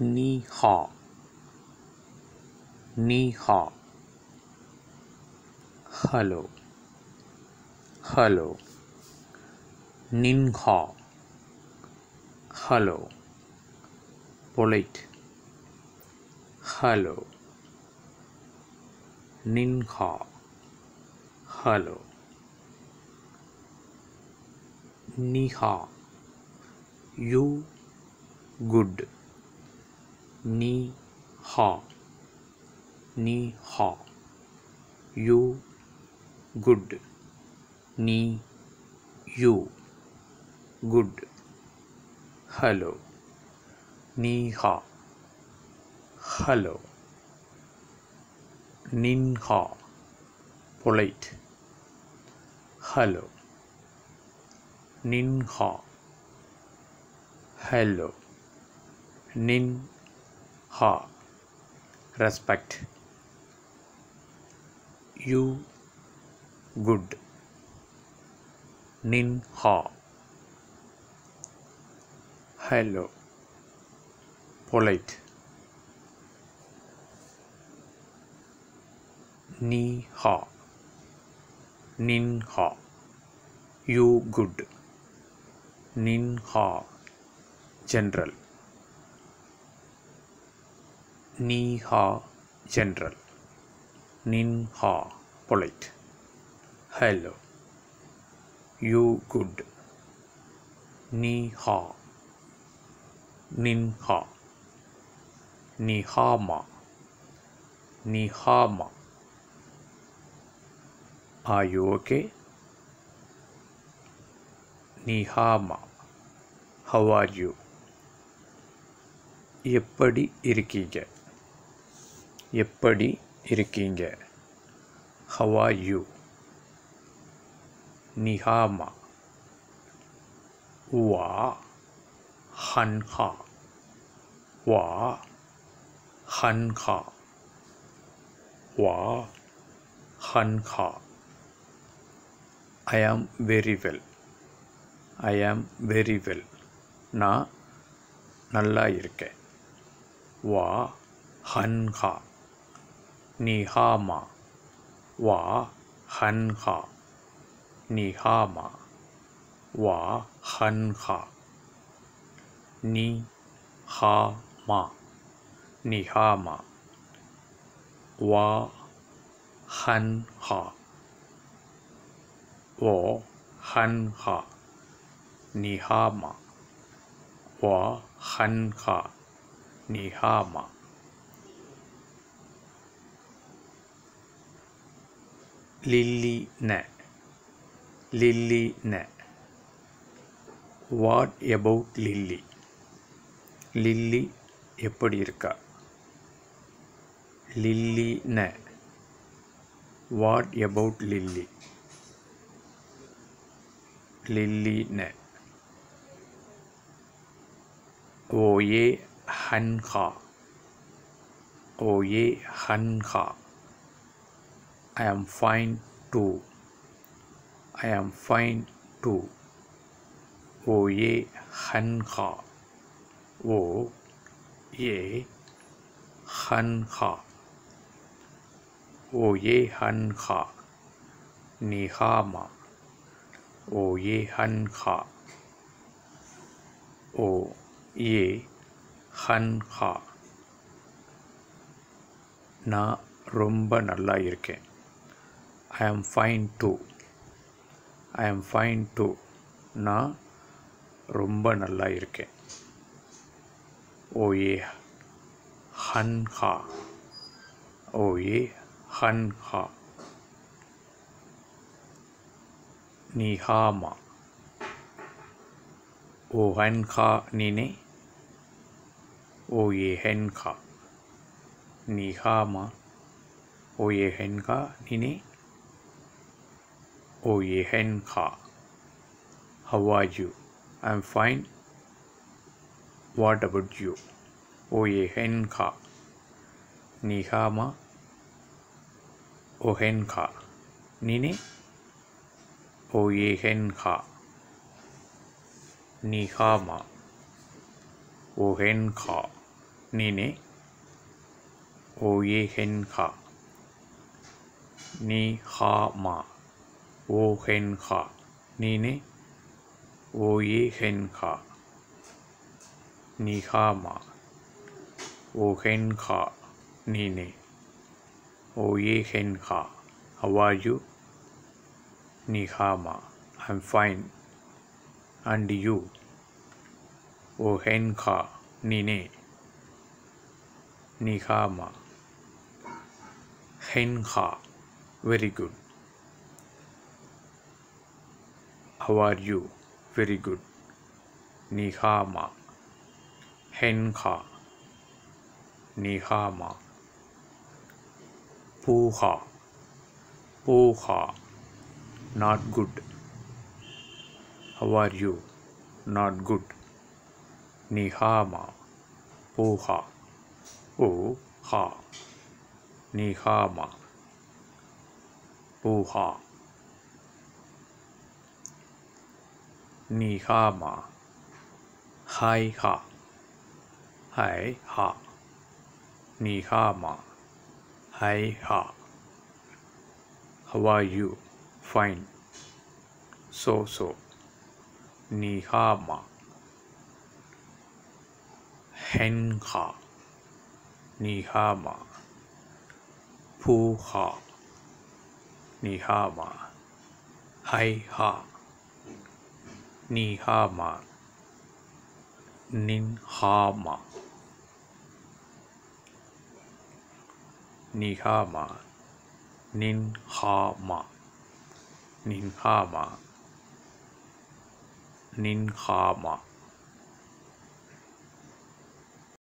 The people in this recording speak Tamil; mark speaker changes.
Speaker 1: நீ ஹா நீ ஹா ஹலோ ஹலோ நின் ஹா ஹலோ பொலைட் ஹலோ நின் ஹா ஹலோ நிஹா யூ குட் நீ ஹா நீ ஹா யூ குட் நீ யூ குட் ஹலோ நீ ஹா ஹலோ நின் ஹா பொலைட் ஹலோ நின் ஹா ஹலோ நின் ஹா ரெஸ்பெக்ட் யூ குட் நின் ஹா ஹலோ பொலைட் நீ ஹா நின் ஹா யூ குட் நின் ஹா ஜென்ரல் நீ ஹா ஜென்ரல் நின் ஹா பொலைட் ஹலோ யூ குட் நீ ஹா நின் ஹா நிஹாமா நிஹாமா ஆர் யூ ஓகே நிஹாமா ஹவ் ஆர் யூ எப்படி இருக்கீங்க எப்படி இருக்கீங்க ஹவ் ஆர் யூ நிஹாமா வா ஹன்ஹா வா ஹன்ஹா வா ஹன்ஹா ஐ am very well I am very well நான் நல்லா இருக்கேன் வா ஹன்ஹா நிஹாமா வா ஹன்ஹா நிஹாமா வா ஹன்ஹா நி ஹா மா நிஹாமா வா ஹன்ஹா ஓ ஹன்ஹா நிஹாமா வா ஹன்ஹா நிஹாமா லில்லி ந லில்லி ந வாட் எபவுட் லில்லி லில்லி எப்படி இருக்கா லில்லி ந வாட் எபவுட் லில்லி லில்லி ந ஓயே ஹன்ஹா ஓயே ஹன்ஹா I am fine too. I am fine too. O ye han ha. O ye han ha. O ye han ha. Ni ha ma. O ye han ha. O ye han ha. நான் ரொம்ப நல்லா இருக்கேன் ஐ am fine two I am fine two நான் ரொம்ப நல்லா இருக்கேன் ஓயே ஹன் ஹா ஓயே ஹன் ஹா நிஹாமா ஓ ஹன் ஹா நீனே ஓயே ஹென் ஹா நிஹாமா ஓயே ஹென் ஹா நீனே Oh, Yehenka. How are you? I'm fine. What about you? Oh, Yehenka. Nihama. Ohenka. Nine. Oh, Yehenka. Nihama. Ohenka. நீனே ஓயே ஹென் ஹா நீ ஹா மா ஓ ஹென் ஹா நீனே ஓயே ஹென் ஹா நீ ஹா மா ஓ ஹென் ஹா நீனே ஓயே ஹென் ஹா How are you? Nihama, I'm fine. And you? O Henka, Nine. Nihama. Henka, very good. How are you? Very good. Nihama. Henka. Nihama. Puha. Poha, not good. How are you? Not good. Nihama, Poha, O ha. Nihama, Poha. Nihama, Hai ha. Hai ha. Nihama, Hai ha. How are you? Fine. So so. Nihama. Henha. Nihama. Puha. Nihama. Hai ha. Nihama. Ninhama. Nihama. Ninhama. Ninhama. Ninhama.